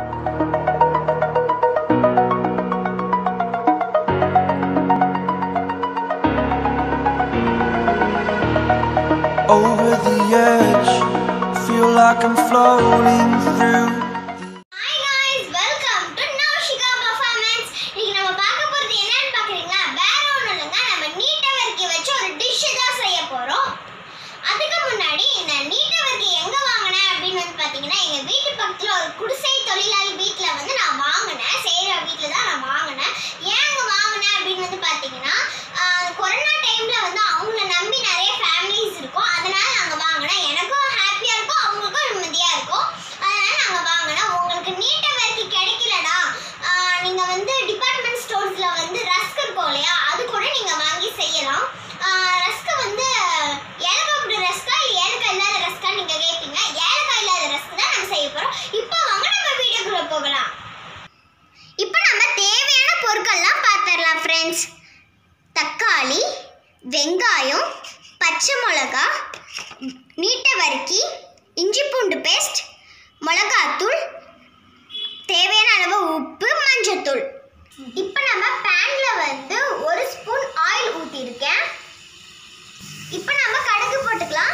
over the edge. Feel like I'm floating through. Hi guys welcome to Naushika performance இன்னைக்கு நம்ம பார்க்க போறது என்னன்னு பார்க்குறீங்களா வேற ஒன்றும் இல்லைங்க நம்ம நீட்ட வர்க்கி வச்சு ஒரு டிஷ் தான் செய்ய போறோம் அதுக்கு முன்னாடி இந்த நீட்ட வர்க்கி எங்க வாங்கினேன் அப்படின்னு வந்து பார்த்தீங்கன்னா எங்க வீட்டு பக்கத்துல ஒரு குடிசை தொழிலாளி வீட்டில் வந்து நான் வாங்கினேன் செய்கிற வீட்டில் தான் நான் வாங்கினேன் ஏன் அங்கே வாங்கினேன் அப்படின்னு வந்து பார்த்தீங்கன்னா ஆஹ், கொரோனா டைம்ல வந்து அவங்கள நம்பி நிறைய ஃபேமிலிஸ் இருக்கும் அதனால நாங்கள் வாங்கினேன் எனக்கும் ஹாப்பியாக இருக்கும் அவங்களுக்கும் நிம்மதியாக இருக்கும் அதனால நாங்கள் வாங்கினோம் உங்களுக்கு நீட்ட வரைக்கும் கிடைக்கலனா நீங்கள் வந்து டிபார்ட்மெண்ட் ஸ்டோர்ஸில் வந்து ரஸ்க் இருக்கும் இல்லையா அது கூட நீங்கள் வாங்கி செய்யலாம் ரஸ்க்கு வந்து ஏலக்காய் போட்டு ரஸ்கா இல்லை ஏலக்காய் இல்லாத ரஸ்கா நீங்கள் கேட்பீங்க ஏலக்காய் இல்லாத ரஸ்க் தான் நம்ம செய்ய போகிறோம் இப்போ வாங்க நம்ம வீடியோக்குள்ளே போகலாம் இப்போ நம்ம தேவையான பொருட்கள்லாம் பார்த்துடலாம் ஃப்ரெண்ட்ஸ் தக்காளி வெங்காயம் பச்சை மிளகா நீட்ட வறுக்கி இஞ்சி பூண்டு பேஸ்ட் மிளகாத்தூள் தேவையான அளவு உப்பு மஞ்சத்தூள் இப்போ நம்ம பேன்ல வந்து ஒரு ஸ்பூன் ஆயில் ஊற்றிருக்கேன் இப்போ நம்ம கடுகு போட்டுக்கலாம்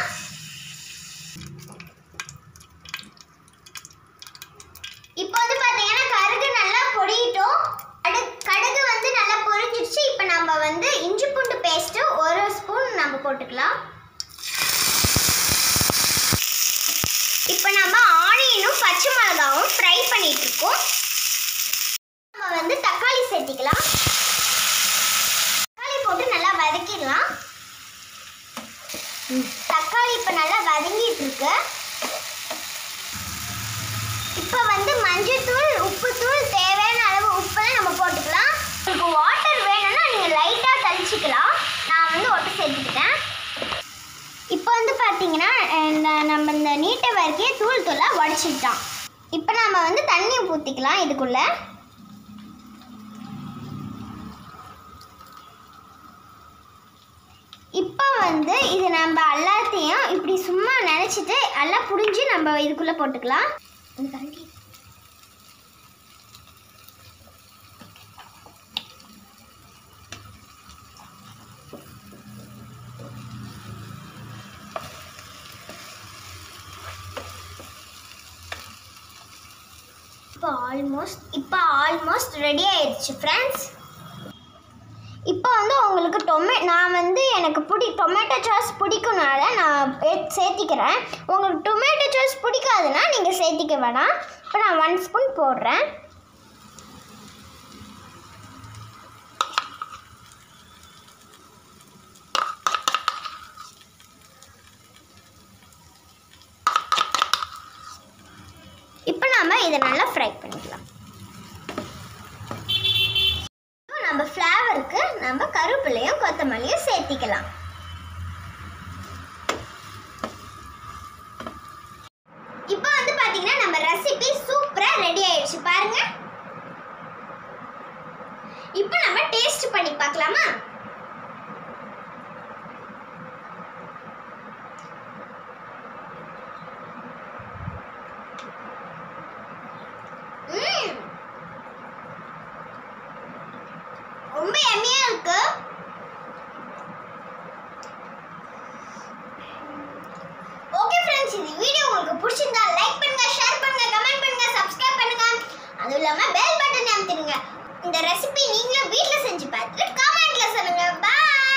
இப்போ வந்து பார்த்தீங்கன்னா கடுகு நல்லா பொடியிட்டோம் கடு கடுகு வந்து நல்லா பொரிஞ்சிடுச்சு இப்போ நம்ம வந்து இஞ்சி பூண்டு பேஸ்ட்டு ஒரு ஸ்பூன் நம்ம போட்டுக்கலாம் இப்போ நம்ம ஆனியனும் பச்சை மிளகாவும் ஃப்ரை பண்ணிட்டு இருக்கோம் நம்ம வந்து தக்காளி சேர்த்திக்கலாம் தக்காளி போட்டு நல்லா வதக்கிடலாம் தக்காளி இப்போ நல்லா வதங்கிட்டு இருக்கு இப்போ வந்து மஞ்சள்தூள் உப்புத்தூள் தேவையான அளவு உப்பெல்லாம் நம்ம போட்டுக்கலாம் உங்களுக்கு வாட்டர் வேணும்னா நீங்கள் லைட்டாக தெளிச்சிக்கலாம் நான் வந்து ஒட்டு சேர்த்துக்கிட்டேன் இப்போ வந்து பார்த்தீங்கன்னா இந்த நம்ம இந்த நீட்டை வரைக்கே தூள் தூளாக உடச்சிக்கிட்டோம் இப்போ நம்ம வந்து தண்ணி ஊற்றிக்கலாம் இதுக்குள்ளே இப்போ வந்து இது நம்ம எல்லாத்தையும் இப்படி சும்மா நினச்சிட்டு எல்லாம் புடிஞ்சு நம்ம இதுக்குள்ளே போட்டுக்கலாம் இந்த கரண்டி இப்போ ஆல்மோஸ்ட் இப்போ ஆல்மோஸ்ட் ரெடி ஆயிடுச்சு ஃப்ரெண்ட்ஸ் இப்போ வந்து உங்களுக்கு டொமே நான் வந்து எனக்கு பிடி டொமேட்டோ சாஸ் பிடிக்கும்னால நான் எ- சேர்த்திக்கிறேன் உங்களுக்கு டொமேட்டோ சாஸ் பிடிக்காதுன்னா நீங்கள் சேர்த்திக்க வேணாம் இப்போ நான் ஒன் ஸ்பூன் போடுறேன் இப்போ நாம இதை நல்லா ஃப்ரை பண்ணிக்கலாம் இப்போ நம்ம ஃப்ளேவருக்கு நம்ம கருவேப்பிலையும் கொத்தமல்லியும் சேர்த்திக்கலாம் இப்போ வந்து பாத்தீங்கன்னா நம்ம ரெசிபி சூப்பரா ரெடி ஆயிடுச்சு பாருங்க இப்போ நம்ம டேஸ்ட் பண்ணி பார்க்கலாமா ம் ரொம்ப எம்மியா இருக்கு ஓகே ஃப்ரெண்ட்ஸ் இந்த வீடியோ உங்களுக்கு பிடிச்சிருந்தா லைக் பண்ணுங்க ஷேர் பண்ணுங்க கமெண்ட் பண்ணுங்க சப்ஸ்கிரைப் பண்ணுங்க அதுவும் இல்லாம பெல் பட்டன் அமுத்திடுங்க இந்த ரெசிபி நீங்களும் வீட்ல செஞ்சு பார்த்துட்டு கமெண்ட்ல சொல்லுங்க பாய்